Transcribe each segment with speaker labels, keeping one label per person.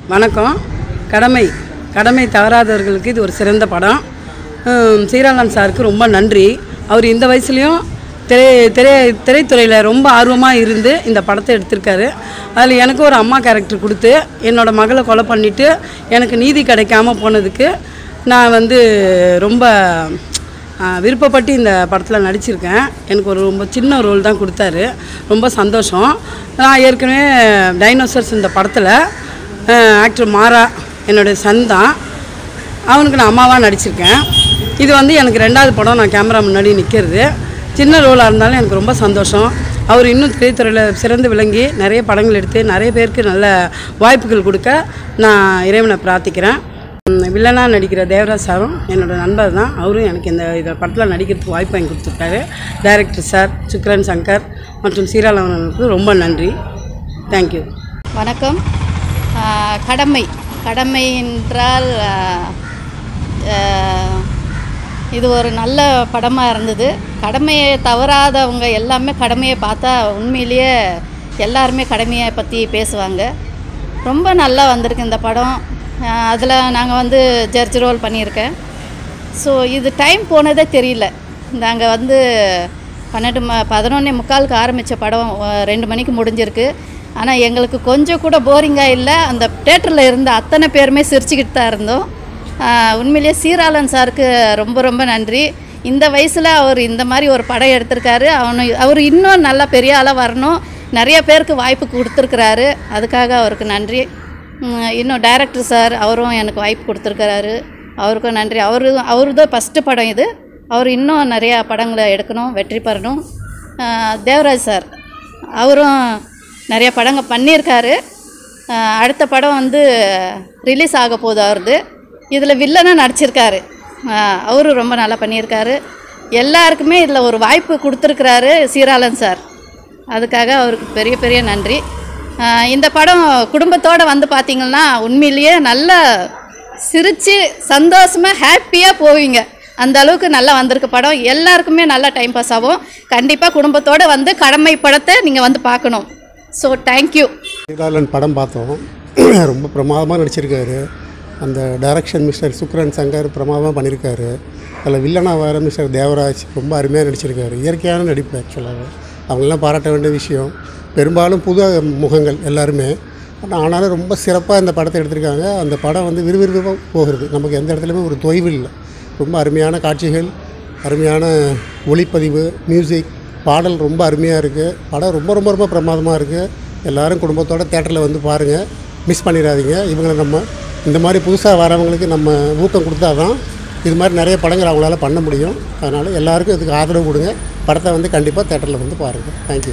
Speaker 1: வணக்கம் கடமை கடமை தவறாதவர்களுக்கு இது ஒரு சிறந்த படம் ஹம், சீராளன் சாருக்கு ரொம்ப நன்றி அவர் இந்த வயசுலேயும் திரை திரை திரைத்துறையில் ரொம்ப ஆர்வமாக இருந்து இந்த படத்தை எடுத்திருக்காரு அதில் எனக்கு ஒரு அம்மா கேரக்டர் கொடுத்து என்னோட மகளை கொலை பண்ணிவிட்டு எனக்கு நீதி கிடைக்காம போனதுக்கு நான் வந்து ரொம்ப ஆ, விருப்பப்பட்டு இந்த படத்தில் நடிச்சிருக்கேன் எனக்கு ஒரு ரொம்ப சின்ன ரோல் தான் கொடுத்தாரு ரொம்ப சந்தோஷம் நான் ஏற்கனவே டைனோசர்ஸ் இந்த படத்தில் ஆக்டர் மாறா என்னுடைய சன் தான் அவனுக்கு நான் அம்மாவாக நடிச்சிருக்கேன் இது வந்து எனக்கு ரெண்டாவது படம் நான் கேமரா முன்னாடி நிற்கிறது சின்ன ரோலாக இருந்தாலும் எனக்கு ரொம்ப சந்தோஷம் அவர் இன்னும் திரைத்துறையில் சிறந்து விளங்கி நிறைய படங்கள் எடுத்து நிறைய பேருக்கு நல்ல வாய்ப்புகள் கொடுக்க நான் இறைவனை பிரார்த்திக்கிறேன் ம், வில்லனா நடிக்கிற தேவராஜ் சாரும் என்னோட நண்பர் தான் அவரும் எனக்கு இந்த இதை படத்தில் நடிக்கிறதுக்கு வாய்ப்பு வாங்கி கொடுத்துருக்காரு டைரக்டர் சார் சுக்ரன் சங்கர் மற்றும் சீராளவனுக்கு ரொம்ப நன்றி தேங்க்யூ
Speaker 2: வணக்கம் ஆஹ் கடமை கடமை என்றால் ஆஹ், ஆஹ், இது ஒரு நல்ல படமாக இருந்தது கடமையை தவறாதவங்க எல்லாமே கடமையை பார்த்தா உண்மையிலேயே எல்லாருமே கடமையை பற்றி பேசுவாங்க ரொம்ப நல்லா வந்திருக்கு இந்த படம் அதில் நாங்கள் வந்து ஜட்ஜ் ரோல் பண்ணியிருக்கேன் ஸோ இது டைம் போனதே தெரியல நாங்கள் வந்து பன்னெண்டு ம பதினொன்னே முக்காலுக்கு ஆரம்பித்த படம் அஹ், ரெண்டு மணிக்கு முடிஞ்சிருக்கு ஆனால் எங்களுக்கு கொஞ்சம் கூட போரிங்காக இல்லை அந்த தேட்டரில் இருந்த அத்தனை பேருமே சிரிச்சுக்கிட்டு தான் இருந்தோம் ஆஹ், உண்மையிலேயே சீராளன் சாருக்கு ரொம்ப ரொம்ப நன்றி இந்த வயசில் அவர் இந்த மாதிரி ஒரு படம் எடுத்திருக்காரு அவனு அவர் இன்னும் நல்லா பெரிய ஆளாக வரணும் நிறைய பேருக்கு வாய்ப்பு கொடுத்துருக்குறாரு அதுக்காக அவருக்கு நன்றி உம், இன்னும் டைரக்டர் சார் அவரும் எனக்கு வாய்ப்பு கொடுத்துருக்கிறாரு அவருக்கும் நன்றி அவரு அவரு தான் ஃபஸ்ட்டு படம் இது அவர் இன்னும் நிறையா படங்களை எடுக்கணும் வெற்றி பெறணும் ஆஹ் தேவராஜ் சார் அவரும் நிறைய படங்கள் பண்ணியிருக்காரு ஆஹ் அடுத்த படம் வந்து ரிலீஸ் ஆக போகுது அவரது இதில் வில்லனாக நடிச்சிருக்காரு ஆஹ் அவரும் ரொம்ப நல்லா பண்ணியிருக்காரு எல்லாருக்குமே இதில் ஒரு வாய்ப்பு கொடுத்துருக்குறாரு சீராளன் சார் அதுக்காக அவருக்கு பெரிய பெரிய நன்றி ஆஹ் இந்த படம் குடும்பத்தோடு வந்து பார்த்தீங்கன்னா உண்மையிலேயே நல்ல சிரித்து சந்தோஷமாக ஹாப்பியாக போவீங்க அந்த அளவுக்கு நல்லா வந்திருக்கு படம் எல்லாருக்குமே நல்லா டைம் பாஸ் ஆகும் கண்டிப்பாக குடும்பத்தோடு வந்து கடமை படத்தை நீங்கள் வந்து பார்க்கணும் ஸோ தேங்க்யூ
Speaker 3: சீதாளன் படம் பார்த்தோம் ரொம்ப பிரமாதமாக நடிச்சிருக்காரு அந்த டைரக்ஷன் மிஸ்டர் சுக்ரன் சங்கர் பிரமாதமாக பண்ணியிருக்காரு அதில் வில்லனா வேறு மிஸ்டர் தேவராஜ் ரொம்ப அருமையாக நடிச்சிருக்காரு இயற்கையான நடிப்பு ஆக்சுவலாக அவங்களாம் பாராட்ட வேண்டிய விஷயம் பெரும்பாலும் புது முகங்கள் எல்லாருமே ஆனால் ஆனாலும் ரொம்ப சிறப்பாக இந்த படத்தை எடுத்திருக்காங்க அந்த படம் வந்து விறுவிறுப்பாக போகிறது நமக்கு எந்த இடத்துலையுமே ஒரு தொய்வு இல்லை ரொம்ப அருமையான காட்சிகள் அருமையான ஒளிப்பதிவு மியூசிக் பாடல் ரொம்ப அருமையாக இருக்குது படம் ரொம்ப ரொம்ப ரொம்ப பிரமாதமாக இருக்குது எல்லாரும் குடும்பத்தோட தேட்டரில் வந்து பாருங்கள் மிஸ் பண்ணிடாதீங்க இவங்களை நம்ம இந்த மாதிரி புதுசாக வரவங்களுக்கு நம்ம ஊக்கம் கொடுத்தா தான் இது மாதிரி நிறைய படங்கள் அவங்களால பண்ண முடியும் அதனால் எல்லாருக்கும் இதுக்கு ஆதரவு கொடுங்க படத்தை வந்து கண்டிப்பாக தேட்டரில் வந்து பாருங்கள் தேங்க்யூ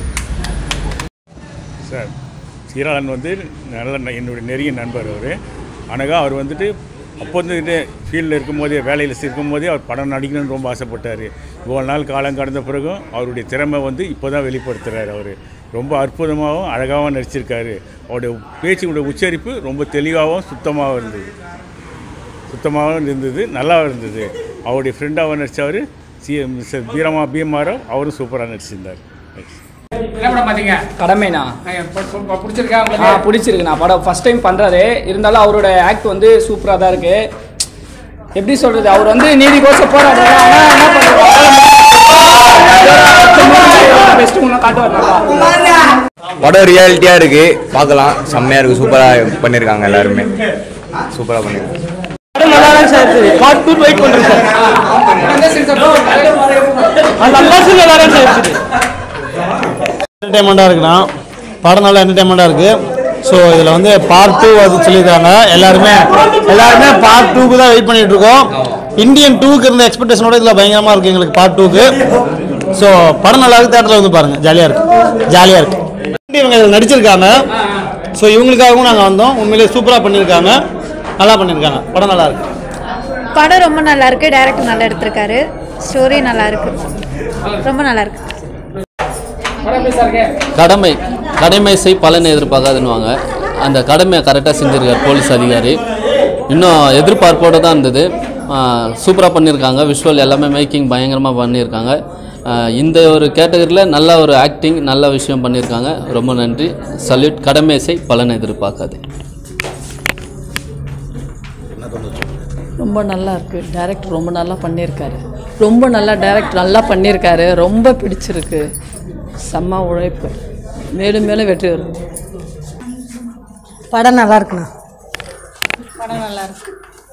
Speaker 4: சார் சீராளன் வந்து நல்ல ந- என்னுடைய நெருங்கிய நண்பர் அவர் அனகா அவர் வந்துட்டு அப்போ வந்துட்டு ஃபீல்டில் இருக்கும்போதே வேலையில் இருக்கும்போதே அவர் படம் நடிக்கணும்னு ரொம்ப ஆசைப்பட்டார் இவ்வளோ நாள் காலம் கடந்த பிறகும் அவருடைய திறமை வந்து இப்போ தான் வெளிப்படுத்துகிறார் அவர் ரொம்ப அற்புதமாகவும் அழகாகவும் நடிச்சிருக்காரு அவருடைய பேச்சுடைய உச்சரிப்பு ரொம்ப தெளிவாகவும் சுத்தமாகவும் இருந்தது சுத்தமாகவும் இருந்தது நல்லா இருந்தது அவருடைய ஃப்ரெண்டாகவும் நடித்தவர் சி மிஸ்டர் பீரமா பீமாராவ் அவரும் சூப்பராக நடிச்சிருந்தார் Thanks.
Speaker 5: என்ன படம் பார்த்தீங்க
Speaker 6: கடமைண்ணா
Speaker 5: அஹ் பு- பு- பு- பிடிச்சிருக்கா
Speaker 6: ஆ
Speaker 5: உங்களுக்கு
Speaker 6: பிடிச்சிருக்குண்ணா படம் ஃபர்ஸ்ட் டைம் பண்ணுறாரு இருந்தாலும் அவரோட ஆக்ட் வந்து சூப்பராக தான் இருக்கு எப்படி சொல்றது அவர் வந்து நீதி கோசம் போராடுறாரு ஆனால் என்ன பண்ணுறாரு பெஸ்ட் முன்னே காட்டுவார் நல்லா
Speaker 7: படம் ரியாலிட்டியாக இருக்குது பார்க்கலாம் செம்மையாக இருக்குது சூப்பராக பண்ணியிருக்காங்க எல்லாருமே சூப்பராக பண்ணியிருக்காங்க
Speaker 6: படம் நல்லா தான் சார் இருக்குது பார்ட் டூ வெயிட் பண்ணுறேன் சார்
Speaker 5: எந்த scenes அப்படி-
Speaker 6: அந்த அம்பாசி நல்லா தான் சார் இருக்குது
Speaker 8: என்டர்டைன்மெண்ட்டாக இருக்குண்ணா படம் நல்லா என்டர்டைன்மெண்ட்டாக இருக்குது ஸோ இதில் வந்து பார்ட் டூ அது சொல்லியிருக்காங்க எல்லாருமே எல்லாருமே பார்ட் டூக்கு தான் வெயிட் பண்ணிட்டு இருக்கோம் இந்தியன் டூக்கு இருந்த எக்ஸ்பெக்டேஷனோட இதில் பயங்கரமாக இருக்குது எங்களுக்கு பார்ட் டூக்கு ஸோ படம் நல்லா இருக்கு தேட்டரில் வந்து பாருங்கள் ஜாலியாக இருக்கு ஜாலியாக இருக்கு இவங்க இதில் நடிச்சிருக்காங்க ஸோ இவங்களுக்காகவும் நாங்கள் வந்தோம் உண்மையிலேயே சூப்பராக பண்ணியிருக்காங்க நல்லா பண்ணியிருக்காங்க படம் நல்லா இருக்கு
Speaker 9: படம் ரொம்ப நல்லா இருக்கு டைரக்டர் நல்லா எடுத்திருக்காரு ஸ்டோரி நல்லா இருக்கு ரொம்ப நல்லா இருக்கு
Speaker 5: படம் எப்படி சார் இருக்கு?
Speaker 10: கடமை கடமை செய் பலனை எதிர்பார்க்காதுன்னுவாங்க அந்த கடமையை கரெக்டாக செஞ்சிருக்கார் போலீஸ் அதிகாரி இன்னும் எதிர்பார்ப்போடு தான் இருந்தது சூப்பராக பண்ணியிருக்காங்க விஷுவல் எல்லாமே மேக்கிங் பயங்கரமாக பண்ணியிருக்காங்க ஆஹ் இந்த ஒரு கேட்டகரியில் நல்ல ஒரு ஆக்டிங் நல்ல விஷயம் பண்ணியிருக்காங்க ரொம்ப நன்றி சல்யூட் கடமை செய் பலனை எதிர்பார்க்காது
Speaker 11: ரொம்ப நல்லா இருக்கு டைரக்டர் ரொம்ப நல்லா பண்ணியிருக்காரு ரொம்ப நல்லா டைரக்டர் நல்லா பண்ணியிருக்காரு ரொம்ப பிடிச்சிருக்கு செம்ம உழைப்பு மேலும் மேலும் வெற்றி வரும்
Speaker 12: படம் நல்லா இருக்குண்ணா
Speaker 13: படம் நல்லா இருக்கு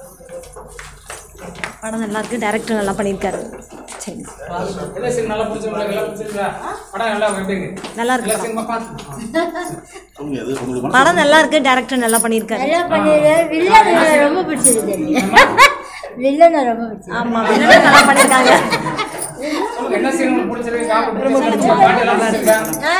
Speaker 12: படம் நல்லா இருக்கு டேரக்டர் நல்லா பண்ணியிருக்காரு சரி
Speaker 5: எல்லா சீன் நல்லா பிடிச்சிருக்கா எல்லாம் பிடிச்சிருக்கா படம் நல்லா எப்படி இருக்கு
Speaker 12: நல்லா இருக்கு
Speaker 5: எல்லா சீனுமா பார்த்து
Speaker 12: படம் நல்லா இருக்கு டேரக்டர் நல்லா பண்ணியிருக்காரு
Speaker 13: நல்லா பண்ணிருக்காரு வில்லன் ரொம்ப பிடிச்சிருக்கு வில்லனை ரொம்ப பிடிச்சிருக்கு
Speaker 12: ஆமா வில்லனை நல்லா பண்ணியிருக்காங்க
Speaker 5: சொல்லுங்க என்ன சீன் உங்களுக்கு பிடிச்சிருக்கு காமெடி பிடிச்சிருக்கு பாட்டு எல்லாம் பிடிச்சிருக்கா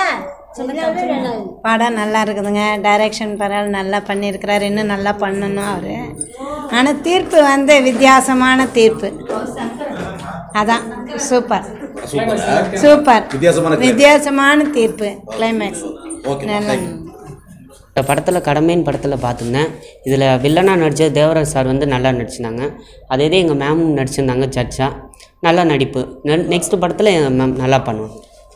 Speaker 14: படம் நல்லா இருக்குதுங்க டைரக்ஷன் பரவாயில்ல நல்லா பண்ணியிருக்கிறாரு இன்னும் நல்லா பண்ணணும் அவர் ஆனால் தீர்ப்பு வந்து வித்தியாசமான தீர்ப்பு அதான் சூப்பர் சூப்பர்
Speaker 15: வித்தியாசமான claim.
Speaker 14: வித்தியாசமான தீர்ப்பு கிளைமேக்ஸ்
Speaker 15: ஓகே
Speaker 14: நல்லா
Speaker 16: இந்த படத்தில் கடமைன்னு படத்தில் பார்த்துருந்தேன் இதில் வில்லனாக நடித்த தேவராஜ் சார் வந்து நல்லா நடிச்சிருந்தாங்க அதே இதே எங்கள் மேமும் நடிச்சிருந்தாங்க ஜட்ஜா நல்லா நடிப்பு நெக்ஸ்ட் படத்தில் எங்கள் மேம் நல்லா பண்ணுவோம்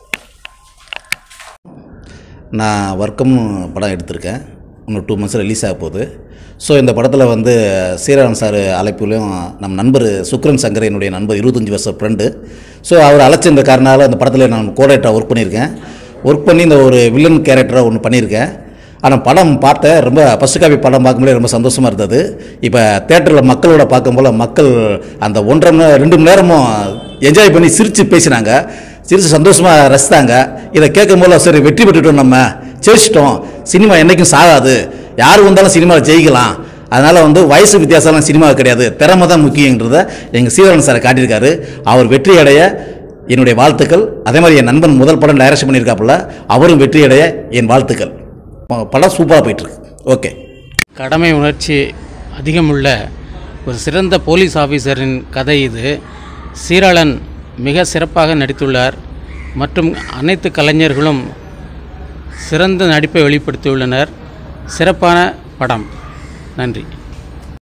Speaker 15: நான் வர்க்கம் படம் எடுத்திருக்கேன் இன்னும் டூ மந்த்ஸ் ரிலீஸ் ஆக போகுது ஸோ இந்த படத்தில் வந்து சீரான் சார் அழைப்புலையும் நம்ம நண்பர் சுக்ரன் சங்கர் என்னுடைய நண்பர் இருபத்தஞ்சி வருஷம் ஃப்ரெண்டு ஸோ அவர் அழைச்சிருந்த காரணால அந்த படத்தில் நான் கோடேட்டராக ஒர்க் பண்ணியிருக்கேன் ஒர்க் பண்ணி இந்த ஒரு வில்லன் கேரக்டராக ஒன்று பண்ணியிருக்கேன் ஆனால் படம் பார்த்தேன் ரொம்ப ஃபஸ்ட்டு காப்பி படம் பார்க்கும்போது ரொம்ப சந்தோஷமாக இருந்தது இப்போ தேட்டரில் மக்களோட பார்க்கும்போது மக்கள் அந்த ஒன்றரை மணி நேரம், ரெண்டு மணி நேரமும் என்ஜாய் பண்ணி சிரித்து பேசினாங்க சிரித்து சந்தோஷமாக ரசித்தாங்க இதை கேட்கும் போது சரி வெற்றி பெற்றுட்டோம் நம்ம ஜெயிச்சிட்டோம் சினிமா என்றைக்கும் சாகாது யார் வந்தாலும் சினிமாவில் ஜெயிக்கலாம் அதனால் வந்து வயசு வித்தியாசம்லாம் சினிமா கிடையாது திறமை தான் முக்கியன்றதை எங்கள் சீவரன் சாரை காட்டியிருக்காரு அவர் வெற்றி அடைய என்னுடைய வாழ்த்துக்கள் அதே மாதிரி என் நண்பன் முதல் படம் டைரக்ஷன் பண்ணியிருக்காப்புல அவரும் வெற்றி அடைய என் வாழ்த்துக்கள் ப- படம் சூப்பராக போயிட்டுருக்கு ஓகே
Speaker 17: கடமை உணர்ச்சி அதிகமுள்ள ஒரு சிறந்த போலீஸ் ஆஃபீஸரின் கதை இது சீராளன் மிக சிறப்பாக நடித்துள்ளார் மற்றும் அனைத்து கலைஞர்களும் சிறந்த நடிப்பை வெளிப்படுத்தியுள்ளனர் சிறப்பான படம் நன்றி